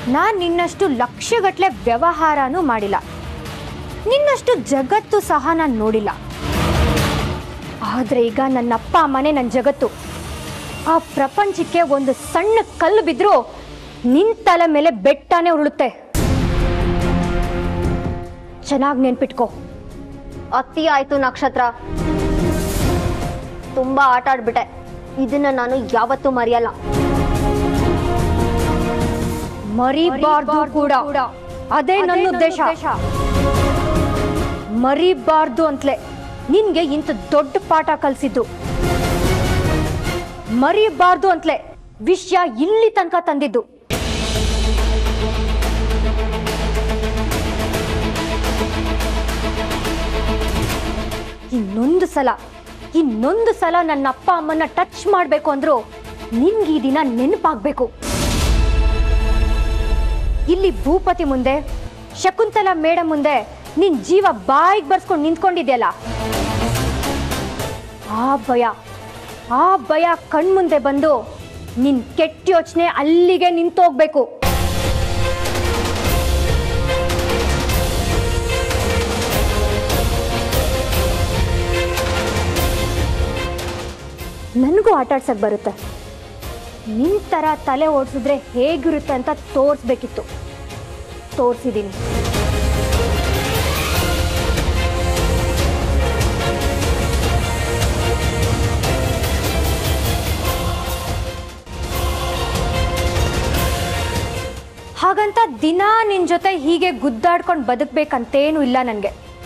ನಾನು ನಿನ್ನಷ್ಟು ಲಕ್ಷಗಟ್ಟಲೆ ವ್ಯವಹಾರನೂ ಮಾಡಿಲ್ಲ ನಿನ್ನಷ್ಟು ಜಗತ್ತು ಸಹ ನಾನು ನೋಡಿಲ್ಲ ಆದರೆ ಈಗ ನನ್ನ ಅಪ್ಪ ಅಮ್ಮನೇ ನನ್ನ ಜಗತ್ತು ಆ ಪ್ರಪಂಚಕ್ಕೆ ಒಂದು ಸಣ್ಣ ಕಲ್ಲು ಬಿದ್ದರೂ ನಿನ್ ತಲೆ ಮೇಲೆ ಬೆಟ್ಟನೇ ಉರುಳುತ್ತೆ ಚೆನ್ನಾಗಿ ನೆನ್ಪಿಟ್ಕೋ ಅತಿ ಆಯ್ತು ನಕ್ಷತ್ರ ತುಂಬಾ ಆಟ ಆಡ್ಬಿಟ್ಟೆ ಇದನ್ನ ನಾನು ಯಾವತ್ತೂ ಮರೆಯಲ್ಲ ಮರಿಬಾರ್ದು ಕೂಡ ಅದೇ ನನ್ನ ಉದ್ದೇಶ ಮರಿಬಾರ್ದು ಅಂತಲೇ ನಿನ್ಗೆ ಇಂಥ ದೊಡ್ಡ ಪಾಠ ಕಲಿಸಿದ್ದು ಮರಿಬಾರ್ದು ಅಂತಲೇ ವಿಷಯ ಇಲ್ಲಿ ತನಕ ತಂದಿದ್ದು ಇನ್ನೊಂದು ಸಲ ಇನ್ನೊಂದು ಸಲ ನನ್ನ ಅಪ್ಪ ಅಮ್ಮನ ಟಚ್ ಮಾಡಬೇಕು ಅಂದ್ರು ನಿನ್ಗೆ ಈ ದಿನ ನೆನಪಾಗ್ಬೇಕು ಇಲ್ಲಿ ಭೂಪತಿ ಮುಂದೆ ಶಕುಂತಲ ಮೇಡಮ್ ಮುಂದೆ ನಿನ್ ಜೀವ ಬಾಯಿಗೆ ಬರ್ಸ್ಕೊಂಡು ನಿಂತ್ಕೊಂಡಿದ್ಯಲ್ಲ ಆ ಭಯ ಆ ಭಯ ಕಣ್ಮುಂದೆ ಬಂದು ನಿನ್ ಕೆಟ್ಟ ಯೋಚನೆ ಅಲ್ಲಿಗೆ ನಿಂತೋಗ್ಬೇಕು ನನಗೂ ಆಟ ಆಡ್ಸಕ್ ಬರುತ್ತೆ ನಿನ್ ಥರ ತಲೆ ಓಡಿಸಿದ್ರೆ ಹೇಗಿರುತ್ತೆ ಅಂತ ತೋರಿಸ್ಬೇಕಿತ್ತು ತೋರಿಸಿದ್ದೀನಿ ಹಾಗಂತ ದಿನ ನಿನ್ ಜೊತೆ ಹೀಗೆ ಗುದ್ದಾಡ್ಕೊಂಡು ಬದುಕ್ಬೇಕಂತೇನು ಇಲ್ಲ ನನಗೆ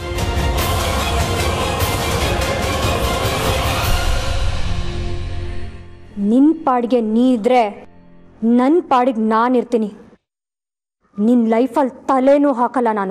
ನಿನ್ ಪಾಡಿಗೆ ನೀ ಇದ್ರೆ ನನ್ನ ಪಾಡಿಗೆ ನಾನಿರ್ತೀನಿ ನಿನ್ನ ಲೈಫಲ್ಲಿ ತಲೆನೂ ಹಾಕಲ್ಲ ನಾನು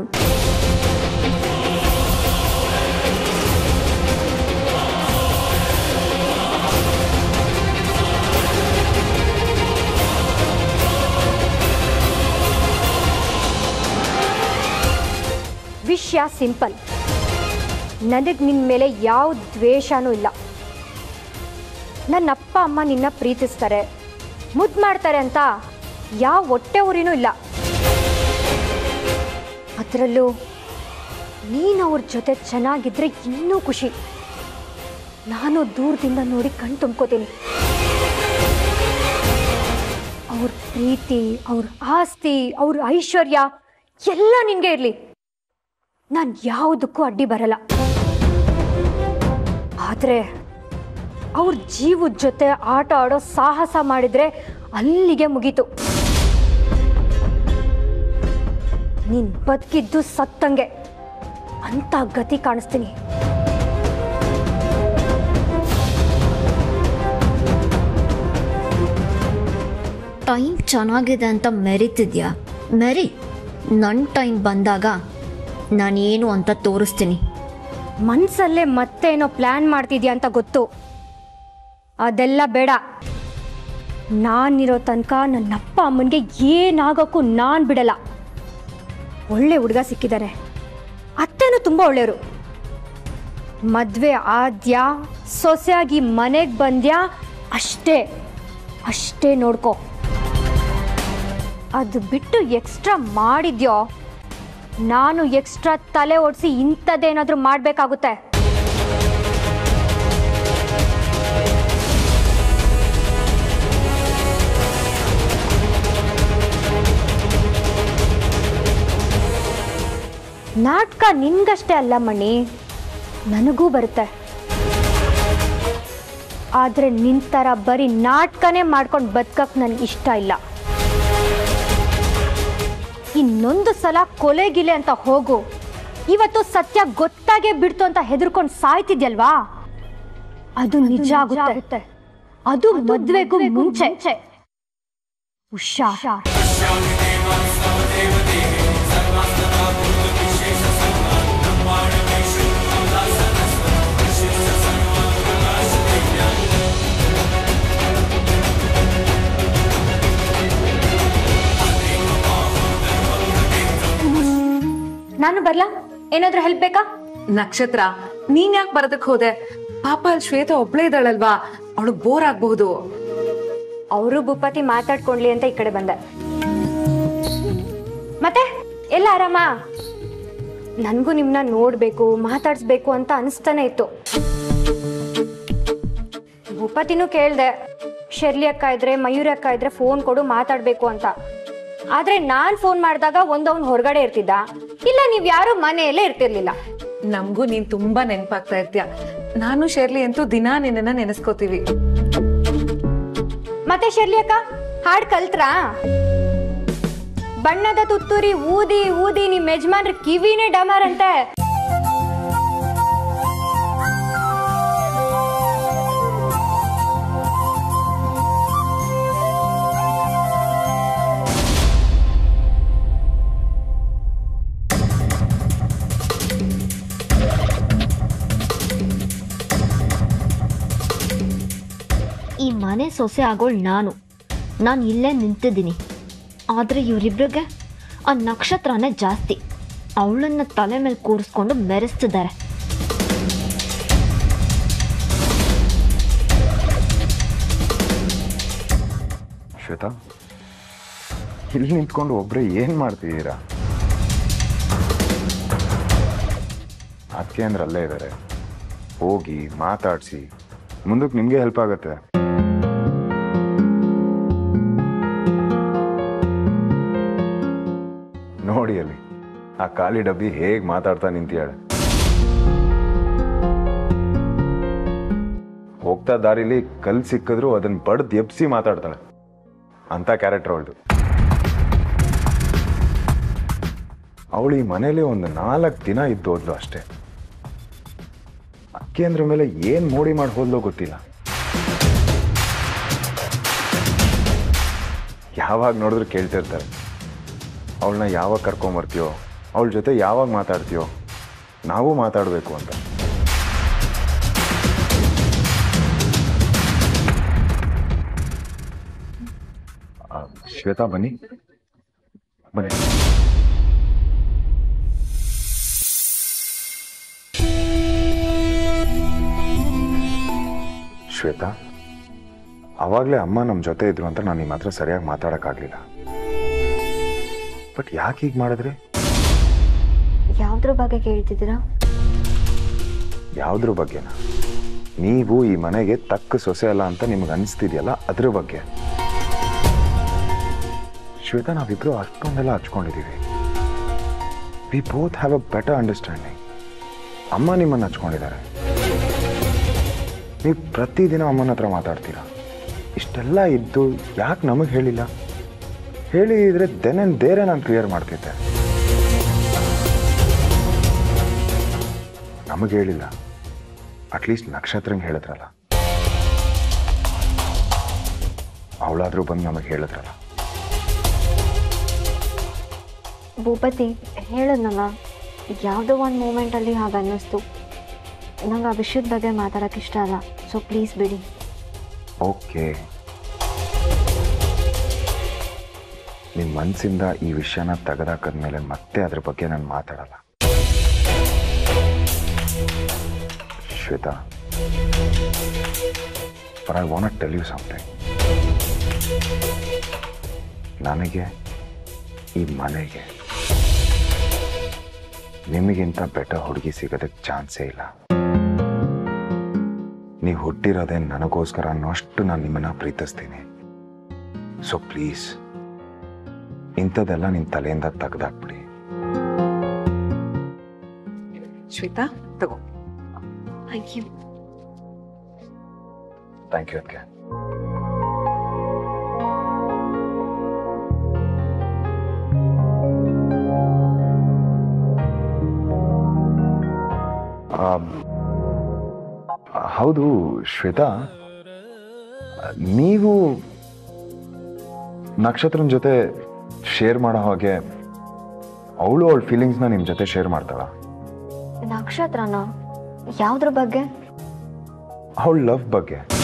ವಿಷಯ ಸಿಂಪಲ್ ನನಗೆ ನಿನ್ನ ಮೇಲೆ ಯಾವ ದ್ವೇಷನೂ ಇಲ್ಲ ನನ್ನ ಅಪ್ಪ ಅಮ್ಮ ನಿನ್ನ ಪ್ರೀತಿಸ್ತಾರೆ ಮುದ್ದು ಮಾಡ್ತಾರೆ ಅಂತ ಯಾವ ಹೊಟ್ಟೆ ಉರಿನೂ ಇಲ್ಲ ಅದರಲ್ಲೂ ನೀನು ಅವ್ರ ಜೊತೆ ಚೆನ್ನಾಗಿದ್ರೆ ಇನ್ನೂ ಖುಷಿ ನಾನು ದೂರದಿಂದ ನೋಡಿ ಕಣ್ ತುಂಬ್ಕೋತೀನಿ ಅವ್ರ ಪ್ರೀತಿ ಅವ್ರ ಆಸ್ತಿ ಅವ್ರ ಐಶ್ವರ್ಯ ಎಲ್ಲ ನಿನಗೆ ಇರಲಿ ನಾನು ಯಾವುದಕ್ಕೂ ಅಡ್ಡಿ ಬರಲ್ಲ ಆದರೆ ಅವ್ರ ಜೀವದ ಜೊತೆ ಆಟ ಆಡೋ ಸಾಹಸ ಮಾಡಿದ್ರೆ ಅಲ್ಲಿಗೆ ಮುಗೀತು ನೀನ್ ಬದುಕಿದ್ದು ಸತ್ತಂಗೆ ಅಂತ ಗತಿ ಕಾಣಿಸ್ತೀನಿ ಟೈಮ್ ಚೆನ್ನಾಗಿದೆ ಅಂತ ಮೆರಿತಿದ್ಯಾ ಮೆರಿ ನನ್ನ ಟೈಮ್ ಬಂದಾಗ ನಾನೇನು ಅಂತ ತೋರಿಸ್ತೀನಿ ಮನ್ಸಲ್ಲೇ ಮತ್ತೇನೋ ಪ್ಲ್ಯಾನ್ ಮಾಡ್ತಿದ್ಯಾ ಅಂತ ಗೊತ್ತು ಅದೆಲ್ಲ ಬೇಡ ನಾನಿರೋ ತನಕ ನನ್ನ ಅಪ್ಪ ಅಮ್ಮನಿಗೆ ಏನಾಗೋಕ್ಕೂ ನಾನು ಬಿಡಲ್ಲ ಒಳ್ಳೆ ಹುಡುಗ ಸಿಕ್ಕಿದ್ದಾರೆ ಅತ್ತೆನೂ ತುಂಬ ಒಳ್ಳೆಯವರು ಮದುವೆ ಆದ್ಯಾ ಸೊಸೆಯಾಗಿ ಮನೆಗೆ ಬಂದ್ಯಾ ಅಷ್ಟೇ ಅಷ್ಟೇ ನೋಡ್ಕೊ ಅದು ಬಿಟ್ಟು ಎಕ್ಸ್ಟ್ರಾ ಮಾಡಿದ್ಯೋ ನಾನು ಎಕ್ಸ್ಟ್ರಾ ತಲೆ ಓಡಿಸಿ ಇಂಥದ್ದೇನಾದ್ರೂ ಮಾಡಬೇಕಾಗುತ್ತೆ ನಾಟಕ ನಿನ್ಗಷ್ಟೇ ಅಲ್ಲ ಮಣಿ ನನಗೂ ಬರುತ್ತೆ ಆದರೆ ನಿನ್ ಥರ ಬರೀ ನಾಟಕನೇ ಮಾಡ್ಕೊಂಡು ಬದುಕಕ್ಕೆ ನನಗೆ ಇಷ್ಟ ಇಲ್ಲ ಇನ್ನೊಂದು ಸಲ ಕೊಲೆಗಿಲೆ ಅಂತ ಹೋಗು ಇವತ್ತು ಸತ್ಯ ಗೊತ್ತಾಗೇ ಬಿಡ್ತು ಅಂತ ಹೆದರ್ಕೊಂಡು ಸಾಯ್ತಿದ್ಯಲ್ವಾ ಅದು ನಿಜ ಆಗುತ್ತೆ ಅದು ಮದ್ವೆಗೂ ಮುಂಚೆ ಹುಷಾರ್ ನಾನು ಬರ್ಲಾ ಏನಾದ್ರೂ ಹೆಲ್ಪ್ ಬೇಕಾ ನಕ್ಷತ್ರ ನೀನ್ ಯಾಕೆ ಬರೋದಕ್ ಹೋದೆ ಪಾಪ ಅಲ್ಲಿ ಶ್ವೇತ ಒಬ್ಳೇ ಇದ್ದಾಳಲ್ವಾ ಅವಳು ಬೋರ್ ಆಗ್ಬಹುದು ಅವರು ಭೂಪತಿ ಮಾತಾಡ್ಕೊಂಡ್ಲಿ ಅಂತ ಈ ಕಡೆ ಬಂದೆ ಎಲ್ಲ ಆರಾಮ ನನಗೂ ನಿಮ್ಮನ್ನ ನೋಡಬೇಕು ಮಾತಾಡಿಸ್ಬೇಕು ಅಂತ ಅನಿಸ್ತಾನೆ ಇತ್ತು ಭೂಪತಿನೂ ಕೇಳಿದೆ ಶರ್ಲಿ ಅಕ್ಕ ಇದ್ರೆ ಮಯೂರಿ ಅಕ್ಕ ಇದ್ರೆ ಫೋನ್ ಕೊಡು ಮಾತಾಡಬೇಕು ಅಂತ ಆದ್ರೆ ನಾನು ಫೋನ್ ಮಾಡಿದಾಗ ಒಂದವನ್ ಹೊರಗಡೆ ಇರ್ತಿದ್ದ ಇಲ್ಲ ನೀವು ಯಾರು ಮನೆಯಲ್ಲೇ ಇರ್ತಿರ್ಲಿಲ್ಲ ನಮಗೂ ನೀನ್ ತುಂಬಾ ನೆನಪಾಗ್ತಾ ಇರ್ತೀಯ ನಾನು ಶೇರ್ಲಿ ಅಂತೂ ದಿನಾ ನಿನ್ನನ್ನ ನೆನೆಸ್ಕೋತೀವಿ ಮತ್ತೆ ಶರ್ಲಿ ಅಕ್ಕ ಹಾಡ್ ಕಲ್ತ್ರಾ ಬಣ್ಣದ ತುತ್ತೂರಿ ಊದಿ ಊದಿ ನಿಮ್ ಯಜಮಾನ್ರ ಕಿವಿನೇ ಡಮರ್ ಅಂತೆ ಈ ಮನೆ ಸೊಸೆ ಆಗೋಳು ನಾನು ನಾನು ಇಲ್ಲೇ ನಿಂತಿದ್ದೀನಿ ಆದರೆ ಇವರಿಬ್ರಿಗೆ ಆ ನಕ್ಷತ್ರನೇ ಜಾಸ್ತಿ ಅವಳನ್ನ ತಲೆ ಮೇಲೆ ಕೂರಿಸ್ಕೊಂಡು ಮೆರೆಸ್ತಿದ್ದಾರೆ ಶ್ವೇತಾ ಇಲ್ಲಿ ನಿಂತ್ಕೊಂಡು ಒಬ್ರೆ ಏನ್ ಮಾಡ್ತಿದ್ದೀರಾ ಅದಕ್ಕೆ ಅಂದ್ರೆ ಅಲ್ಲೇ ಇದ್ದಾರೆ ಹೋಗಿ ಮಾತಾಡಿಸಿ ಮುಂದಕ್ಕೆ ನಿಮಗೆ ಹೆಲ್ಪ್ ಆಗುತ್ತೆ ನೋಡಿ ಅಲ್ಲಿ ಆ ಖಾಲಿ ಡಬ್ಬಿ ಹೇಗ್ ಮಾತಾಡ್ತಾ ನಿಂತಿಯಾಳೆ ಹೋಗ್ತಾ ದಾರಿಲಿ ಕಲ್ ಸಿಕ್ಕಿದ್ರು ಅದನ್ನ ಬಡ್ದು ಎಬ್ಸಿ ಮಾತಾಡ್ತಾಳೆ ಅಂತ ಕ್ಯಾರೆಕ್ಟರ್ ಅವಳದು ಅವಳು ಈ ಮನೇಲಿ ಒಂದು ನಾಲ್ಕು ದಿನ ಇದ್ದು ಹೋದ್ಲು ಅಷ್ಟೇ ಅಕ್ಕೇಂದ್ರ ಮೇಲೆ ಏನ್ ಮೋಡಿ ಮಾಡಿ ಹೋದ್ಲೋ ಗೊತ್ತಿಲ್ಲ ಯಾವಾಗ ನೋಡಿದ್ರು ಕೇಳ್ತಿರ್ತಾರೆ ಅವಳನ್ನ ಯಾವಾಗ ಕರ್ಕೊಂಬರ್ತೀಯೋ ಅವಳ ಜೊತೆ ಯಾವಾಗ ಮಾತಾಡ್ತೀಯೋ ನಾವು ಮಾತಾಡಬೇಕು ಅಂತ ಆ, ಶ್ವೇತಾ ಬನ್ನಿ ಬನ್ನಿ ಶ್ವೇತಾ ಅವಾಗಲೇ ಅಮ್ಮ ನಮ್ಮ ಜೊತೆ ಇದ್ರು ಅಂತ ನಾನು ನಿಮ್ಮ ಹತ್ರ ಸರಿಯಾಗಿ ಮಾತಾಡೋಕ್ಕಾಗಲಿಲ್ಲ ಬಟ್ ಯಾಕೆ ಹೀಗೆ ಮಾಡಿದ್ರಿ ಯಾವುದ್ರ ಬಗ್ಗೆ ಕೇಳ್ತಿದ್ದೀರಾ ಯಾವುದ್ರ ಬಗ್ಗೆನ ನೀವು ಈ ಮನೆಗೆ ತಕ್ಕ ಸೊಸೆ ಅಲ್ಲ ಅಂತ ನಿಮ್ಗೆ ಅನಿಸ್ತಿದೆಯಲ್ಲ ಅದ್ರ ಬಗ್ಗೆ ಶ್ವೇತಾ ನಾವಿಬ್ರು ಅಷ್ಟೊಂದೆಲ್ಲ ಹಚ್ಕೊಂಡಿದ್ದೀವಿ we both have a better understanding ಅಮ್ಮ ನಿಮ್ಮನ್ನು ಹಚ್ಕೊಂಡಿದ್ದಾರೆ ನೀವು ಪ್ರತಿದಿನ ಅಮ್ಮನ ಹತ್ರ ಮಾತಾಡ್ತೀರಾ ಇಷ್ಟೆಲ್ಲ ಇದ್ದು ಯಾಕೆ ನಮಗೆ ಹೇಳಿಲ್ಲ ಹೇಳಿದ್ರೆ ದೆನ್ ಆ್ಯಂಡ್ ದೇರೆ ನಾನು ಕ್ಲಿಯರ್ ಮಾಡ್ತಿದ್ದೆ ನಮಗೆ ಹೇಳಿಲ್ಲ ಅಟ್ಲೀಸ್ಟ್ ನಕ್ಷತ್ರಂಗೆ ಹೇಳಿದ್ರಲ್ಲ ಅವಳಾದ್ರೂ ಬಂದು ನಮಗೆ ಹೇಳಿದ್ರಲ್ಲ ಭೂಪತಿ ಹೇಳಿದ್ನಲ್ಲ ಯಾವುದೋ ಒಂದು ಮೂಮೆಂಟಲ್ಲಿ ಹಾಗೆ ಅನ್ನಿಸ್ತು ನಂಗೆ ಆ ವಿಷಯದ ಬಗ್ಗೆ ಮಾತಾಡೋಕೆ ಇಷ್ಟ ಅಲ್ಲ ಸೊ ಪ್ಲೀಸ್ ಬಿಡಿ ಓಕೆ ನಿಮ್ಮ ಮನಸ್ಸಿಂದ ಈ ವಿಷಯನ ತೆಗೆದಾಕದ್ಮೇಲೆ ಮತ್ತೆ ಅದ್ರ ಬಗ್ಗೆ ನಾನು ಮಾತಾಡಲ್ಲ Shweta but I want tell you something ನನಗೆ ಈ ಮನೆಗೆ ನಿಮಗಿಂತ ಬೆಟರ್ ಹುಡುಗಿ ಸಿಗೋದಕ್ಕೆ ಚಾನ್ಸೇ ಇಲ್ಲ ನೀವು ಹುಟ್ಟಿರೋದೇ ನನಗೋಸ್ಕರ ಅನ್ನೋಷ್ಟು ನಾನು ನಿಮ್ಮನ್ನ ಪ್ರೀತಿಸ್ತೀನಿ ಸೊ ಪ್ಲೀಸ್ ಇಂಥದ್ದೆಲ್ಲ ನಿಮ್ಮ ತಲೆಯಿಂದ ತೆಗೆದಾಕ್ಬಿಡಿ ಶ್ವೇತಾ ತಗೋ ಥ್ಯಾಂಕ್ ಯು ಥ್ಯಾಂಕ್ ಯು ಅದಕ್ಕೆ ಹೌದು ಶ್ವೇತಾ ನೀವು ನಕ್ಷತ್ರನ ಜೊತೆ ಶೇರ್ ಮಾಡೋ ಹಾಗೆ ಅವಳು ಅವಳ ಫೀಲಿಂಗ್ಸ್ನ ನಿಮ್ಮ ಜೊತೆ ಶೇರ್ ಮಾಡ್ತಾಳ ನಕ್ಷತ್ರನ ಯಾವುದ್ರ ಬಗ್ಗೆ ಅವಳ ಲವ್ ಬಗ್ಗೆ